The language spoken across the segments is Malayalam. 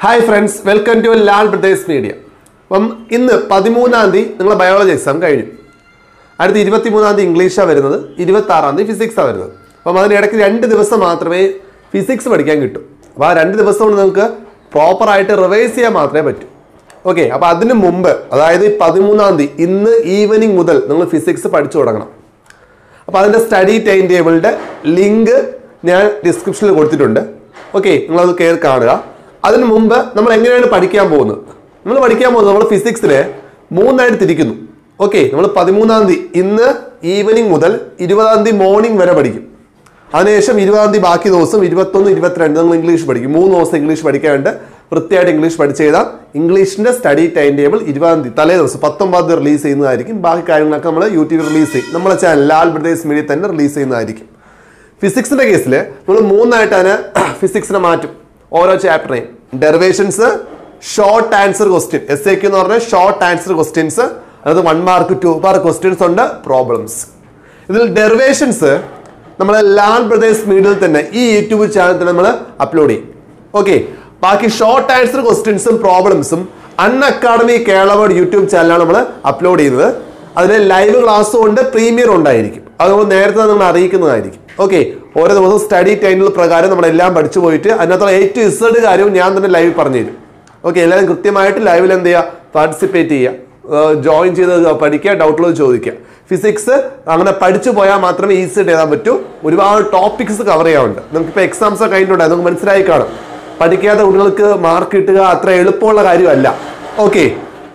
hi friends welcome to Lal brothers media അപ്പം ഇന്ന് പതിമൂന്നാം തീയതി നിങ്ങളെ ബയോളജി എക്സാം കഴിഞ്ഞു അടുത്ത ഇരുപത്തി മൂന്നാം തീയതി ഇംഗ്ലീഷാണ് വരുന്നത് ഇരുപത്തി ആറാം തീയതി ഫിസിക്സാണ് വരുന്നത് അപ്പം അതിനിടയ്ക്ക് രണ്ട് ദിവസം മാത്രമേ ഫിസിക്സ് പഠിക്കാൻ കിട്ടൂ അപ്പോൾ ആ രണ്ട് ദിവസം കൊണ്ട് നിങ്ങൾക്ക് പ്രോപ്പറായിട്ട് റിവൈസ് ചെയ്യാൻ മാത്രമേ പറ്റൂ ഓക്കെ അപ്പോൾ അതിന് മുമ്പ് അതായത് ഈ പതിമൂന്നാം തീയതി ഇന്ന് ഈവനിങ് മുതൽ നിങ്ങൾ ഫിസിക്സ് പഠിച്ചു തുടങ്ങണം അപ്പോൾ അതിൻ്റെ സ്റ്റഡി ടൈം ടേബിളിൻ്റെ ലിങ്ക് ഞാൻ ഡിസ്ക്രിപ്ഷനിൽ കൊടുത്തിട്ടുണ്ട് ഓക്കെ നിങ്ങളത് കയറി കാണുക അതിന് മുമ്പ് നമ്മൾ എങ്ങനെയാണ് പഠിക്കാൻ പോകുന്നത് നമ്മൾ പഠിക്കാൻ പോകുന്നത് നമ്മൾ ഫിസിക്സിൽ മൂന്നായിട്ട് തിരിക്കുന്നു ഓക്കെ നമ്മൾ പതിമൂന്നാം തീയതി ഇന്ന് ഈവനിങ് മുതൽ ഇരുപതാം തീയതി മോർണിംഗ് വരെ പഠിക്കും അതിനുശേഷം ഇരുപതാം തീയതി ബാക്കി ദിവസം ഇരുപത്തൊന്ന് ഇരുപത്തിരണ്ട് നമ്മൾ ഇംഗ്ലീഷ് പഠിക്കും മൂന്ന് ദിവസം ഇംഗ്ലീഷ് പഠിക്കാനുണ്ട് വൃത്തിയായിട്ട് ഇംഗ്ലീഷ് പഠിച്ച് ചെയ്താൽ ഇംഗ്ലീഷിന്റെ സ്റ്റഡി ടൈം ടേബിൾ ഇരുപതാം തീയതി തലേ ദിവസം പത്തൊമ്പതാം തീയതി റിലീസ് ചെയ്യുന്നതായിരിക്കും ബാക്കി കാര്യങ്ങളൊക്കെ നമ്മൾ യൂട്യൂബിൽ റിലീസ് ചെയ്യും നമ്മളെ ചാനൽ ലാൽ ബ്രദേഴ്സ് മീഡിയ തന്നെ റിലീസ് ചെയ്യുന്നതായിരിക്കും ഫിസിക്സിന്റെ കേസിൽ നമ്മൾ മൂന്നായിട്ട് അതിനെ ഫിസിക്സിനെ മാറ്റും ഓരോ ചാപ്റ്ററേയും derivations short answer question S A Q എന്ന് പറഞ്ഞാൽ ഷോർട്ട് ആൻസർ ക്വസ്റ്റ്യൻസ് അതായത് one mark two mark questions ഉണ്ട് പ്രോബ്ലംസ് ഇതിൽ ഡെറിവേഷൻസ് നമ്മളെ ലാൽ ബ്രദേഴ്സ് മീഡിയയിൽ തന്നെ ഈ യൂട്യൂബ് ചാനൽ തന്നെ നമ്മൾ അപ്ലോഡ് ചെയ്യും ഓക്കെ ബാക്കി ഷോർട്ട് ആൻസർ ക്വസ്റ്റ്യൻസും പ്രോബ്ലംസും അൺ അക്കാഡമി കേരള യൂട്യൂബ് ചാനലാണ് നമ്മൾ അപ്ലോഡ് ചെയ്യുന്നത് അതിൽ ലൈവ് ക്ലാസ്സും ഉണ്ട് പ്രീമിയർ ഉണ്ടായിരിക്കും അത് നമ്മൾ നേരത്തെ നമ്മൾ അറിയിക്കുന്നതായിരിക്കും ഓക്കെ ഓരോ ദിവസവും സ്റ്റഡി ടൈമിൽ പ്രകാരം നമ്മളെല്ലാം പഠിച്ചു പോയിട്ട് അതിനകത്തുള്ള ഏറ്റവും ഇസഡ് കാര്യവും ഞാൻ തന്നെ ലൈവ് പറഞ്ഞു തരും ഓക്കെ എല്ലാവരും കൃത്യമായിട്ട് ലൈവിൽ എന്ത് ചെയ്യുക പാർട്ടിസിപ്പേറ്റ് ചെയ്യുക ജോയിൻ ചെയ്ത് പഠിക്കുക ഡൗട്ടുകൾ ചോദിക്കുക ഫിസിക്സ് അങ്ങനെ പഠിച്ചു പോയാൽ മാത്രമേ ഈസി ആയിട്ട് എഴുതാൻ പറ്റൂ ഒരുപാട് ടോപ്പിക്സ് കവർ ചെയ്യാറുണ്ട് നമുക്കിപ്പോൾ എക്സാംസ് ഒക്കെ കഴിഞ്ഞിട്ടുണ്ട് നമുക്ക് മനസ്സിലായി കാണും പഠിക്കാത്ത കുട്ടികൾക്ക് മാർക്ക് കിട്ടുക അത്ര എളുപ്പമുള്ള കാര്യമല്ല ഓക്കെ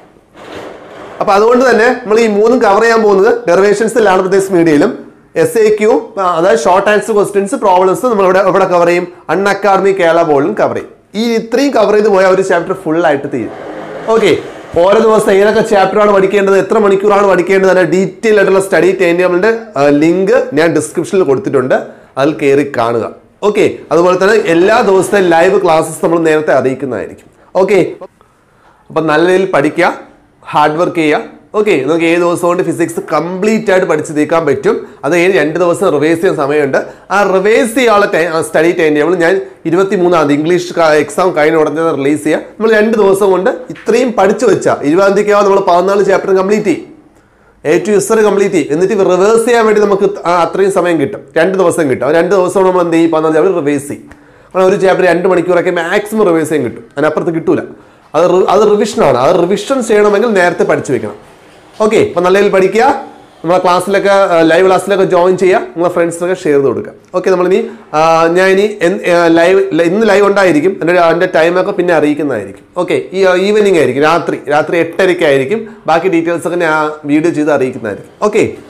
അപ്പൊ അതുകൊണ്ട് തന്നെ നമ്മൾ ഈ മൂന്നും കവർ ചെയ്യാൻ പോകുന്നത് ഡെറിവേഷൻസ് ലാൽ പ്രദേശ് മീഡിയയിലും എസ് എ ക്യു അതായത് ഷോർട്ട് ആൻസർ ക്വസ്റ്റ്യൻസ് പ്രോബ്ലംസ് നമ്മൾ ഇവിടെ ഇവിടെ കവർ ചെയ്യും അൺ അക്കാഡമി കേരള ബോർഡിലും കവർ ചെയ്യും ഈ ഇത്രയും കവർ ചെയ്ത് പോയാൽ ഒരു ചാപ്റ്റർ ഫുൾ ആയിട്ട് തീരും ഓക്കെ ഓരോ ദിവസം ഏതൊക്കെ ചാപ്റ്ററാണ് പഠിക്കേണ്ടത് എത്ര മണിക്കൂറാണ് പഠിക്കേണ്ടത് അതിന്റെ ഡീറ്റെയിൽ ആയിട്ടുള്ള സ്റ്റഡി ടൈം ടേബിളിന്റെ ലിങ്ക് ഞാൻ ഡിസ്ക്രിപ്ഷനിൽ കൊടുത്തിട്ടുണ്ട് അതിൽ കയറി കാണുക ഓക്കെ അതുപോലെ തന്നെ എല്ലാ ദിവസത്തെ ലൈവ് ക്ലാസ്സസ് നമ്മൾ നേരത്തെ അറിയിക്കുന്നതായിരിക്കും ഓക്കെ അപ്പം നല്ല രീതിയിൽ പഠിക്കുക ഹാർഡ് വർക്ക് ചെയ്യുക ഓക്കെ നമുക്ക് ഏത് ദിവസം കൊണ്ട് ഫിസിക്സ് കംപ്ലീറ്റ് ആയിട്ട് പഠിച്ച് തീർക്കാൻ പറ്റും അത് ഏത് രണ്ട് ദിവസം റിവൈസ് ചെയ്യാൻ സമയമുണ്ട് ആ റിവൈസ് ചെയ്യാനുള്ള ടൈം സ്റ്റഡി ടൈം ടേബിൾ ഞാൻ ഇരുപത്തി മൂന്നാം തീയതി ഇംഗ്ലീഷ് എക്സാം കഴിഞ്ഞ ഉടനെ റിലീസ് ചെയ്യുക നമ്മൾ രണ്ട് ദിവസം കൊണ്ട് ഇത്രയും പഠിച്ചു വെച്ചാൽ ഇരുപതാം തീയതിക്കാവും നമ്മൾ പതിനാല് ചാപ്റ്റർ കംപ്ലീറ്റ് ചെയ്യും എ ടു ഇസർ കംപ്ലീറ്റ് ചെയ്യും എന്നിട്ട് റിവേഴ്സ് ചെയ്യാൻ വേണ്ടി നമുക്ക് ആ അത്രയും സമയം കിട്ടും രണ്ട് ദിവസം കിട്ടും ആ രണ്ട് ദിവസം നമ്മൾ എന്ത് ചെയ്യും പതിനാല് ചാപ്റ്റർ റിവേഴ്സ് ചെയ്യും കാരണം ഒരു ചാപ്റ്റർ രണ്ട് മണിക്കൂറൊക്കെ മാക്സിമം റിവേഴ്സ് ചെയ്യാൻ കിട്ടും അതിനപ്പുറത്ത് കിട്ടൂല അത് റി- അത് റിവിഷനാണ് അത് റിവിഷൻ ചെയ്യണമെങ്കിൽ നേരത്തെ പഠിച്ചു വെക്കണം ഓക്കെ അപ്പോൾ നല്ല രീതിയിൽ പഠിക്കുക നമ്മളെ ക്ലാസ്സിലൊക്കെ ലൈവ് ക്ലാസ്സിലൊക്കെ ജോയിൻ ചെയ്യുക നിങ്ങളെ ഫ്രണ്ട്സിനൊക്കെ ഷെയർ ചെയ്ത് കൊടുക്കുക ഓക്കെ നമ്മളിനി ആ, ഞാൻ ഇനി ലൈവ് ഇന്ന് ലൈവ് ഉണ്ടായിരിക്കും എൻ്റെ അതിൻ്റെ ടൈമൊക്കെ പിന്നെ അറിയിക്കുന്നതായിരിക്കും ഓക്കെ ഈ ഈവനിങ് ആയിരിക്കും രാത്രി രാത്രി എട്ടരയ്ക്ക് ആയിരിക്കും ബാക്കി ഡീറ്റെയിൽസ് ഒക്കെ ഞാൻ വീഡിയോ ചെയ്ത് അറിയിക്കുന്നതായിരിക്കും ഓക്കെ